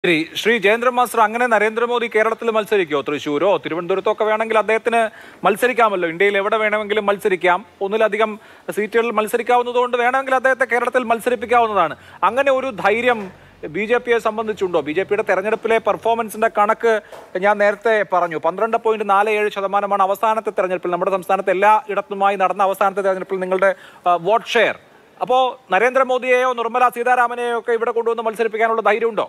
ശരി ശ്രീ ജയേന്ദ്രൻ മാസ്റ്റർ അങ്ങനെ നരേന്ദ്രമോദി കേരളത്തിൽ മത്സരിക്കുമോ തൃശ്ശൂരോ തിരുവനന്തപുരത്തോ ഒക്കെ വേണമെങ്കിൽ അദ്ദേഹത്തിന് മത്സരിക്കാമല്ലോ ഇന്ത്യയിൽ എവിടെ വേണമെങ്കിലും മത്സരിക്കാം ഒന്നിലധികം സീറ്റുകളിൽ മത്സരിക്കാവുന്നതുകൊണ്ട് വേണമെങ്കിൽ അദ്ദേഹത്തെ കേരളത്തിൽ മത്സരിപ്പിക്കാവുന്നതാണ് അങ്ങനെ ഒരു ധൈര്യം ബി ജെ പിയെ സംബന്ധിച്ചുണ്ടോ ബി ജെ പിയുടെ തെരഞ്ഞെടുപ്പിലെ പെർഫോമൻസിന്റെ കണക്ക് ഞാൻ നേരത്തെ പറഞ്ഞു പന്ത്രണ്ട് പോയിന്റ് നാല് ഏഴ് ശതമാനമാണ് അവസാനത്തെ തെരഞ്ഞെടുപ്പിൽ നമ്മുടെ സംസ്ഥാനത്ത് എല്ലാ ഇടത്തുമായി നടന്ന അവസാനത്തെ തെരഞ്ഞെടുപ്പിൽ നിങ്ങളുടെ ആ, വോട്ട് ഷെയർ അപ്പോൾ നരേന്ദ്രമോദിയെയോ നിർമ്മല സീതാരാമനെയോ ഒക്കെ ഇവിടെ കൊണ്ടുവന്ന് മത്സരിപ്പിക്കാനുള്ള ധൈര്യമുണ്ടോ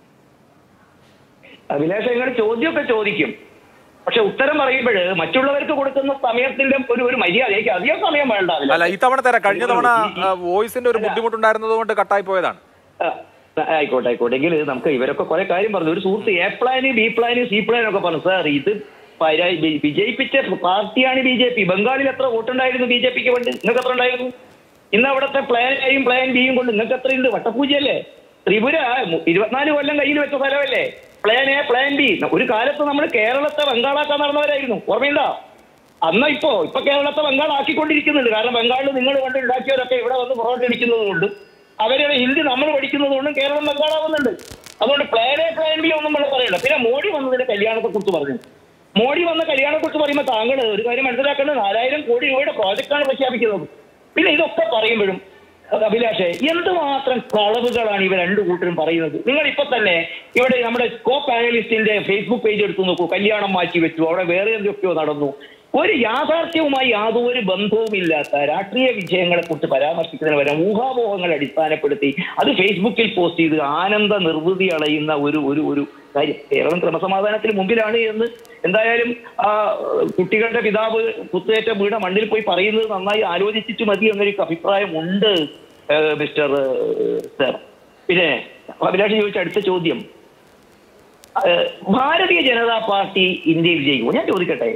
അഭിലാഷ് നിങ്ങൾ ചോദ്യമൊക്കെ ചോദിക്കും പക്ഷെ ഉത്തരം പറയുമ്പോൾ മറ്റുള്ളവർക്ക് കൊടുക്കുന്ന സമയത്തിന്റെ ഒരു ഒരു മര്യാദ എനിക്ക് അധികം സമയം വേണ്ട അഭിലാഷ്. അല്ല ഇത്തവണ തരാം കഴിഞ്ഞ തവണ ഈ- ആ, വോയിസിന്റെ ഒരു ബുദ്ധിമുട്ടുണ്ടായിരുന്നത് കൊണ്ട് കട്ടായി പോയതാണ് ആ, ആയിക്കോട്ടെ ആയിക്കോട്ടെ എങ്കിൽ നമുക്ക് ഇവരൊക്കെ കുറെ കാര്യം പറഞ്ഞു ഒരു സുഹൃത്ത് A plan B plan C plan ഒക്കെ പറഞ്ഞു സാർ ഇത് പരാ- വി- വിജയിപ്പിച്ച പാർട്ടിയാണ് ബി ജെ പി ബംഗാളിൽ എത്ര വോട്ടുണ്ടായിരുന്നു ബി ജെ പിക്ക് വേണ്ടി നിങ്ങൾക്ക് എത്ര ഉണ്ടായിരുന്നു ഇന്ന് അവിടുത്തെ പ്ലാൻ എയും പ്ലാൻ ബിയും കൊണ്ട് നിങ്ങൾക്ക് എത്രയുണ്ട് വട്ടപൂജയല്ലേ ത്രിപുര മു- ഇരുപത്തിനാല് കൊല്ലം കയ്യിൽ വെച്ച സ്ഥലമല്ലേ പ്ലാൻ എ പ്ലാൻ ബി ഒരു കാലത്ത് നമ്മൾ കേരളത്തെ ബംഗാളാക്കാൻ നടന്നവരായിരുന്നു ഓർമ്മയുണ്ടോ അന്ന് ഇപ്പോ ഇപ്പൊ കേരളത്തെ ബംഗാൾ ആക്കിക്കൊണ്ടിരിക്കുന്നുണ്ട് കാരണം ബംഗാളിൽ നിങ്ങൾ കൊണ്ട് ഉണ്ടാക്കിയവരൊക്കെ ഇവിടെ വന്ന് പുറകോട്ട് അടിക്കുന്നത് കൊണ്ട് അവരുടെ ഹിന്ദി നമ്മൾ പഠിക്കുന്നത് കൊണ്ടും കേരളം ബംഗാളാവുന്നുണ്ട് അതുകൊണ്ട് പ്ലാൻ എ പ്ലാൻ ബി ഒന്നും നമ്മൾ പറയണ്ട പിന്നെ മോഡി വന്നതിന്റെ കല്യാണത്തെ കുറിച്ച് പറഞ്ഞു മോഡി വന്ന കല്യാണത്തെ കുറിച്ച് പറയുമ്പോൾ താങ്കൾ ഒരു കാര്യം മനസ്സിലാക്കേണ്ടത് നാലായിരം കോടി രൂപയുടെ പ്രോജക്റ്റാണ് പ്രഖ്യാപിക്കുന്നത് പിന്നെ ഇതൊക്കെ പറയുമ്പോഴും അഭിലാഷേ എന്തുമാത്രം കളവുകളാണ് ഇവ രണ്ടു കൂട്ടരും പറയുന്നത് നിങ്ങൾ ഇപ്പൊ തന്നെ ഇവിടെ നമ്മുടെ കോ പാനലിസ്റ്റിന്റെ ഫേസ്ബുക്ക് പേജ് എടുത്തു നോക്കൂ കല്യാണം മാറ്റി വെച്ചു അവിടെ വേറെ എന്തൊക്കെയോ നടന്നു ഒരു യാഥാർത്ഥ്യവുമായി യാതൊരു ബന്ധവുമില്ലാത്ത രാഷ്ട്രീയ വിജയങ്ങളെ കുറിച്ച് പരാമർശിക്കുന്നതിന് പകരം ഊഹാപോഹങ്ങൾ അടിസ്ഥാനപ്പെടുത്തി അത് ഫേസ്ബുക്കിൽ പോസ്റ്റ് ചെയ്ത് ആനന്ദ നിർവൃതി അളയുന്ന ഒരു ഒരു ഒരു കാര്യം കേരളം ക്രമസമാധാനത്തിന് മുമ്പിലാണ് എന്ന് എന്തായാലും ആ കുട്ടികളുടെ പിതാവ് കുത്തേറ്റ വീണ മണ്ണിൽ പോയി പറയുന്നത് നന്നായി ആലോചിച്ചിട്ട് മതി എന്നൊരു അഭിപ്രായമുണ്ട് ഏഹ് മിസ്റ്റർ ഏഹ് സർ പിന്നെ അഭിലാഷ് ചോദിച്ച അടുത്ത ചോദ്യം ഏഹ് ഭാരതീയ ജനതാ പാർട്ടി ഇന്ത്യയിൽ വിജയിക്കുമോ ഞാൻ ചോദിക്കട്ടെ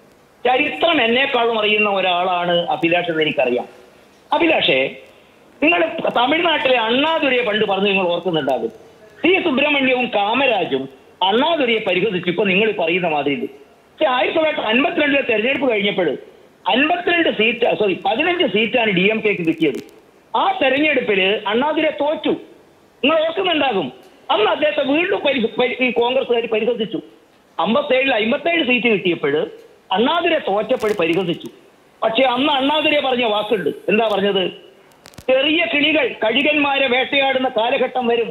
ചരിത്രം എന്നെക്കാളും അറിയുന്ന ഒരാളാണ് അഭിലാഷ് എന്ന് എനിക്കറിയാം അഭിലാഷേ നിങ്ങൾ തമിഴ്നാട്ടിലെ അണ്ണാദുരയെ പണ്ട് പറഞ്ഞു നിങ്ങൾ ഓർക്കുന്നുണ്ടാകും സി സുബ്രഹ്മണ്യവും കാമരാജും അണ്ണാദുരയെ പരിഹസിച്ചു ഇപ്പൊ നിങ്ങൾ പറയുന്ന മാതിരി പക്ഷെ ആയിരത്തി തൊള്ളായിരത്തി അൻപത്തിരണ്ടിലെ തെരഞ്ഞെടുപ്പ് കഴിഞ്ഞപ്പോൾ അൻപത്തിരണ്ട് സീറ്റ് സോറി പതിനഞ്ച് സീറ്റാണ് ഡി എം കെക്ക് കിട്ടിയത് ആ തെരഞ്ഞെടുപ്പില് അണ്ണാദുരെ തോറ്റു നിങ്ങൾ ഓർക്കുന്നുണ്ടാകും അന്ന് അദ്ദേഹത്തെ വീണ്ടും പരി- പരി- ഈ കോൺഗ്രസ്സുകാർ പരിഹസിച്ചു അമ്പത്തേഴിൽ അമ്പത്തേഴ് സീറ്റ് കിട്ടിയപ്പോൾ അണ്ണാദുരെ തോറ്റപ്പോൾ പരിഹസിച്ചു പക്ഷെ അന്ന് അണ്ണാദുരെ പറഞ്ഞ വാക്കുണ്ട് എന്താ പറഞ്ഞത് ചെറിയ കിളികൾ കഴുകന്മാരെ വേട്ടയാടുന്ന കാലഘട്ടം വരും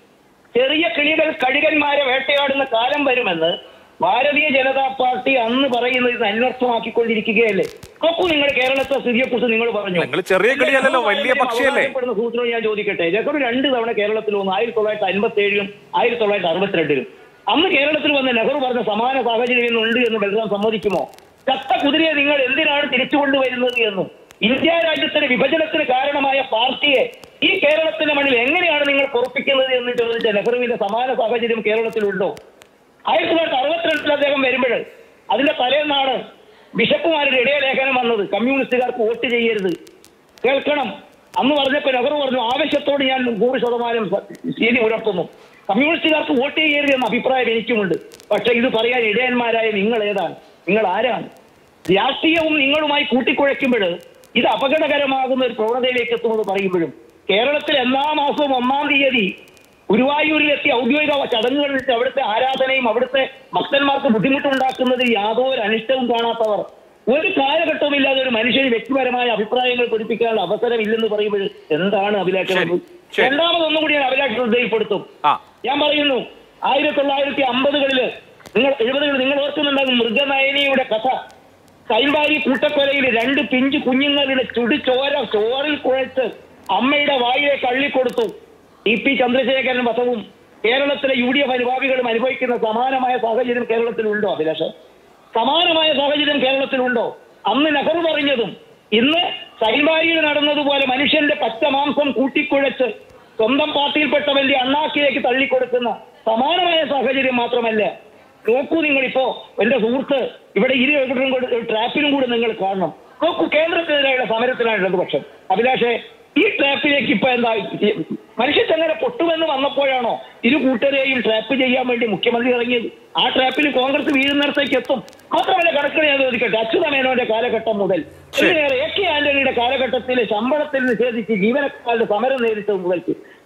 ചെറിയ കിളികൾ കഴുകന്മാരെ വേട്ടയാടുന്ന കാലം വരുമെന്ന് ഭാരതീയ ജനതാ പാർട്ടി അന്ന് പറയുന്നത് ഇത് അന്വർത്ഥമാക്കിക്കൊണ്ടിരിക്കുകയല്ലേ നോക്കൂ നിങ്ങൾ കേരളത്തെ സ്ഥിതിയെക്കുറിച്ച് നിങ്ങൾ പറഞ്ഞു നിങ്ങൾ ചെറിയ കിളിയല്ലല്ലോ, വലിയ പക്ഷിയല്ലേ? അവകാശപ്പെടുന്ന സൂത്രവും ഞാൻ ചോദിക്കട്ടെ നെഹ്റു രണ്ട് തവണ കേരളത്തിൽ വന്നു ആയിരത്തി തൊള്ളായിരത്തി അൻപത്തി ഏഴിലും ആയിരത്തി തൊള്ളായിരത്തി അറുപത്തിരണ്ടിലും അന്ന് കേരളത്തിൽ വന്ന നെഹ്റു പറഞ്ഞ സമാന സാഹചര്യം ഇന്നുണ്ട് എന്ന് ബലറാം സമ്മതിക്കുമോ ചത്ത കുതിരയെ നിങ്ങൾ എന്തിനാണ് തിരിച്ചുകൊണ്ടുവരുന്നത് എന്നും ഇന്ത്യ രാജ്യത്തിന്റെ വിഭജനത്തിന് കാരണമായ പാർട്ടിയെ ഈ കേരളത്തിന്റെ മണ്ണിൽ എങ്ങനെയാണ് നിങ്ങൾ പൊറപ്പിക്കുന്നത് എന്ന് ചോദിച്ച നെഹ്റുവിന്റെ സമാന സാഹചര്യം കേരളത്തിലുണ്ടോ ആയിരത്തി തൊള്ളായിരത്തി അറുപത്തിരണ്ടിൽ അദ്ദേഹം വരുമ്പോൾ അതിന്റെ തലേന്നാണ് ബിഷപ്പുമാരുടെ ഇടയലേഖനം വന്നത് കമ്മ്യൂണിസ്റ്റുകാർക്ക് വോട്ട് ചെയ്യരുത് കേൾക്കണം അന്ന് പറഞ്ഞപ്പോൾ നെഹ്റു പറഞ്ഞു ആവശ്യത്തോട് ഞാൻ നൂറ് ശതമാനം സ- ശരി പുലർത്തുന്നു കമ്മ്യൂണിസ്റ്റുകാർക്ക് വോട്ട് ചെയ്യരുത് എന്ന അഭിപ്രായം എനിക്കുമുണ്ട് പക്ഷെ ഇത് പറയാൻ ഇടയന്മാരായ നിങ്ങൾ ഏതാണ് നിങ്ങൾ ആരാണ് രാഷ്ട്രീയവും നിങ്ങളുമായി കൂട്ടിക്കുഴയ്ക്കുമ്പോൾ ഇത് അപകടകരമാകുന്ന ഒരു പ്രവണതയിലേക്ക് എത്തുമെന്ന് പറയുമ്പോഴും കേരളത്തിൽ എല്ലാ മാസവും ഒന്നാം തീയതി ഗുരുവായൂരിലെത്തി ഔദ്യോഗിക ചടങ്ങുകളിൽ വെച്ച് അവിടുത്തെ ആരാധനയും അവിടുത്തെ ഭക്തന്മാർക്ക് ബുദ്ധിമുട്ടുണ്ടാക്കുന്നതിൽ യാതൊരു അനിഷ്ടവും കാണാത്തവർ ഒരു കാലഘട്ടവും ഇല്ലാതെ ഒരു മനുഷ്യന് വ്യക്തിപരമായ അഭിപ്രായങ്ങൾ പഠിപ്പിക്കാനുള്ള അവസരം ഇല്ലെന്ന് പറയുമ്പോൾ എന്താണ് അഭിലാഷം ശരി, ശരി. രണ്ടാമതൊന്നും കൂടി ഞാൻ അഭിലാഷം ശ്രദ്ധയിൽപ്പെടുത്തും ആ ഞാൻ പറയുന്നു ആയിരത്തി തൊള്ളായിരത്തി അമ്പതുകളില് നിങ്ങൾ എഴുപതുകളിൽ നിങ്ങൾ ഓർക്കുന്നുണ്ടാകും മൃഗനയനിയുടെ കഥ കൈമ്പാരി കൂട്ടക്കൊലയിൽ രണ്ട് പിഞ്ചു കുഞ്ഞുങ്ങളുടെ ചുടി ചോര ചോറിൽ കുഴച്ച് അമ്മയുടെ വായിലേക്ക് അള്ളിക്കൊടുത്തു ടി പി ചന്ദ്രശേഖരൻ വധവും കേരളത്തിലെ യു ഡി എഫ് അനുഭാവികളും അനുഭവിക്കുന്ന സമാനമായ സാഹചര്യം കേരളത്തിലുണ്ടോ അഭിലാഷ് സമാനമായ സാഹചര്യം കേരളത്തിലുണ്ടോ അന്ന് നെഹ്റു പറഞ്ഞതും ഇന്ന് സൈൻവാരിയിൽ നടന്നതുപോലെ മനുഷ്യന്റെ പച്ചമാംസം കൂട്ടിക്കുഴച്ച് സ്വന്തം പാർട്ടിയിൽപ്പെട്ടവന്റെ അണ്ണാക്കിലേക്ക് തള്ളിക്കൊടുക്കുന്ന സമാനമായ സാഹചര്യം മാത്രമല്ല നോക്കൂ നിങ്ങളിപ്പോ എന്റെ സുഹൃത്ത് ഇവിടെ ഇരു എഴുതും ട്രാപ്പിലും കൂടെ നിങ്ങൾ കാണണം നോക്കൂ കേന്ദ്രത്തിനെതിരായുള്ള സമരത്തിലാണ് ഇടതുപക്ഷം അഭിലാഷെ ഈ ട്രാപ്പിലേക്ക് ഇപ്പൊ എന്താ മനുഷ്യച്ചങ്ങനെ പൊട്ടുമെന്ന് വന്നപ്പോഴാണോ ഇരു കൂട്ടരെയും ട്രാപ്പ് ചെയ്യാൻ വേണ്ടി മുഖ്യമന്ത്രി ഇറങ്ങിയത് ആ ട്രാപ്പിൽ കോൺഗ്രസ് വീഴുന്നിടത്തേക്ക് എത്തും മാത്രമല്ല കണക്കിന് ഞാൻ ചോദിക്കട്ടെ അച്യുത മേനോന്റെ കാലഘട്ടം മുതൽ ശരി. എന്തിനേറെ എ കെ ആന്റണിയുടെ കാലഘട്ടത്തിൽ ശമ്പളത്തിൽ നിഷേധിച്ച് ജീവനക്കാരുടെ സമരം നേരിട്ടത് മുതൽക്ക്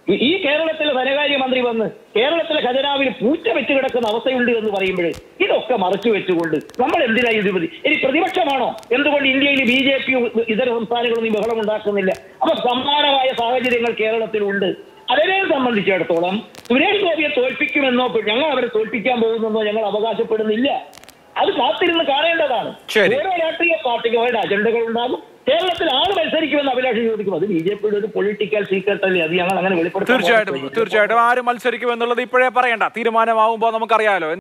ഈ- ഈ കേരളത്തിലെ ധനകാര്യമന്ത്രി വന്ന് കേരളത്തിലെ ഖജനാവിൽ പൂച്ച വെച്ച് കിടക്കുന്ന അവസ്ഥയുണ്ട് എന്ന് പറയുമ്പോൾ ഇതൊക്കെ മറച്ചു വെച്ചുകൊണ്ട് നമ്മൾ എന്തിനാ ഇത് മതി ഇനി പ്രതിപക്ഷമാണോ എന്തുകൊണ്ട് ഇന്ത്യയിൽ ബി ജെ പി ഇതര സംസ്ഥാനങ്ങളൊന്നും ഈ ബഹളം ഉണ്ടാക്കുന്നില്ല അപ്പൊ സമാനമായ സാഹചര്യങ്ങൾ കേരളത്തിലുണ്ട് അതിനെ സംബന്ധിച്ചിടത്തോളം സുരേഷ് ഗോപിയെ തോൽപ്പിക്കുമെന്നോ ഞങ്ങൾ അവരെ തോൽപ്പിക്കാൻ പോകുന്നെന്നോ ഞങ്ങൾ അവകാശപ്പെടുന്നില്ല അത് കാത്തിരുന്ന് കാണേണ്ടതാണ് ശരി. ഓരോ രാഷ്ട്രീയ പാർട്ടിക്കും അവരുടെ അജണ്ടകൾ ഉണ്ടാകും കേരളത്തിൽ ആള് മത്സരിക്കുമെന്ന് അഭിലാഷം ചോദിക്കും അത് ബി ജെ പിയുടെ ഒരു പൊളിറ്റിക്കൽ സീക്രട്ട് അല്ലേ അത് ഞങ്ങൾ അങ്ങനെ വെളിപ്പെടുത്താൻ തീർച്ചയായിട്ടും പോകുന്നില്ല. തീർച്ചയായിട്ടും ആര് മത്സരിക്കും എന്നുള്ളത് ഇപ്പോഴേ പറയണ്ട തീരുമാനമാവുമ്പോൾ നമുക്കറിയാലോ